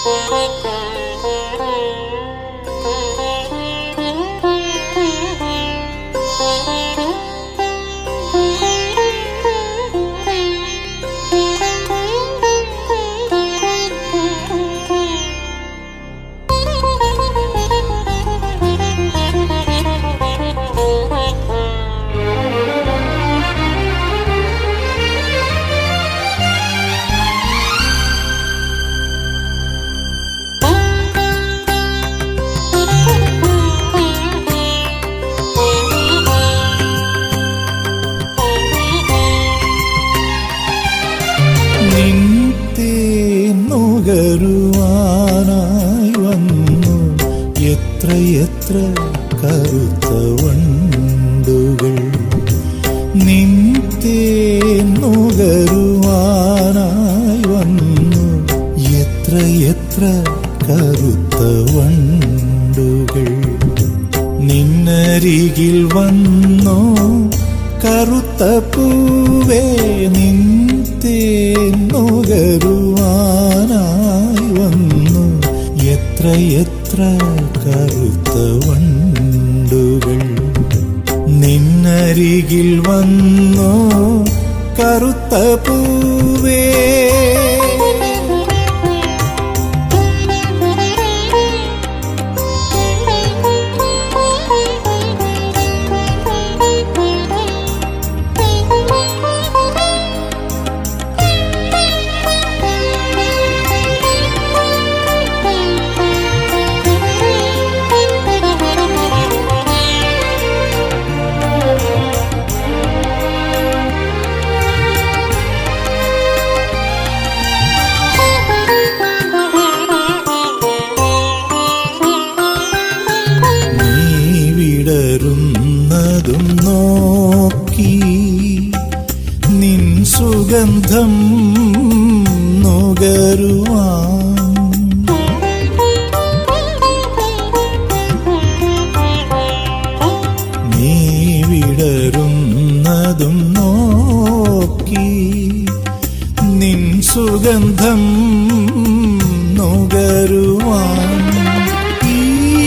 നിന്നുകരുവാനായി വന്നു എത്രയെത്ര കറുത്ത വണ്ടുകൾ നിന്നുകരുവാനായി വന്നു എത്രയെത്ര കറുത്ത വണ്ടുകൾ നിന്നരികിൽ വന്നോ കറുത്ത പൂവേ നിന്തേന്നുകരുവാനായി വന്നു എത്ര എത്ര കറുത്ത വണ്ടുകൾ നിന്നരികിൽ വന്നോ കറുത്ത പൂവേ നീ വിടരുന്നതും നോക്കി നിൻ സുഗന്ധം നുകരുവാൻ നീ വിടരുന്നതും നോക്കി നിൻ സുഗന്ധം നുകരുവാൻ ഈ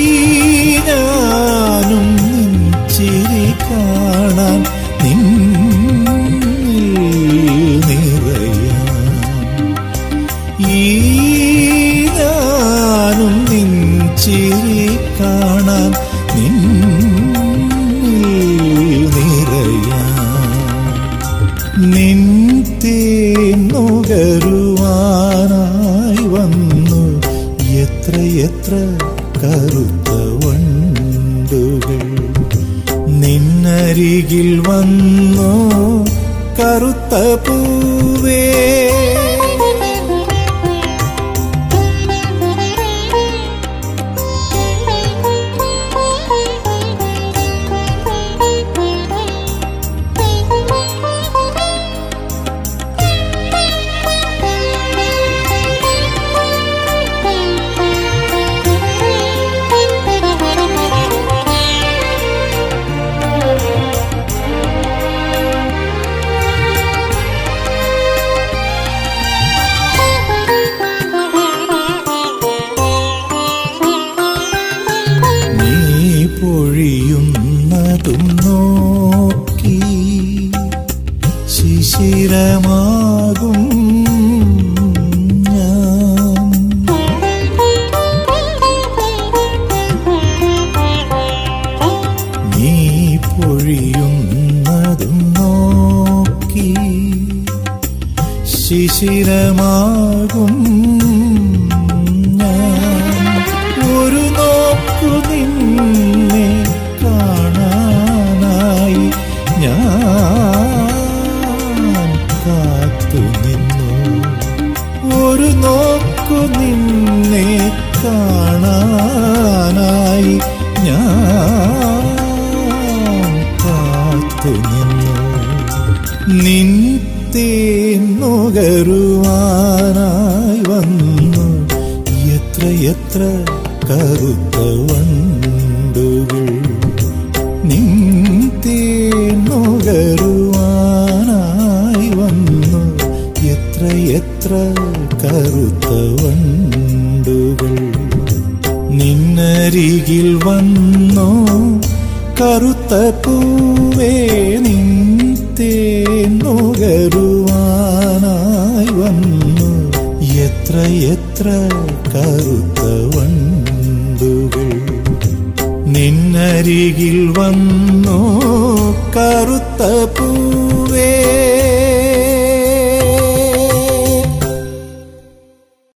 ഞാനും നിൻ ചിരി കാണാൻ നിന്നിൽ നിറയാൻ ഈ ഞാനും നിൻ ചിരി കാണാൻ നിന്നിൽ നിറയാൻ നിൻ തേന്നുകരുവാനായി വന്നു എത്ര എത്ര കറുത്ത വണ്ടുകൾ നിന്നരികിൽ വന്നു കറുത്ത പൂവേ നീ പൊഴിയുന്നതും നോക്കി ശിശിരമാകും ഞാൻ നീ പൊഴിയുന്നതും നോക്കി ശിശിരമാകും ഞാൻ ഒരു നോക്കു നിന്നെ കാണാനായി ഞാൻ കാത്തു നിന്നു ഒരു നോക്കു നിന്നെ കാണാനായി ഞാൻ കാത്തു നിന്നു നിൻ തേന്നുകരുവാനായി വന്നു എത്ര എത്ര കറുത്ത വണ്ടുകൾ നിൻ തേന്നുകരുവാനായി വന്നു എത്ര എത്ര കറുത്ത വണ്ടുകൾ നിന്നരികിൽ വന്നോ കറുത്ത പൂവേ നിന്നുകരുവാനായി വന്നു എത്ര എത്ര കറുത്ത വണ്ടുകൾ നിന്നരികിൽ വന്നോ കറുത്ത പൂ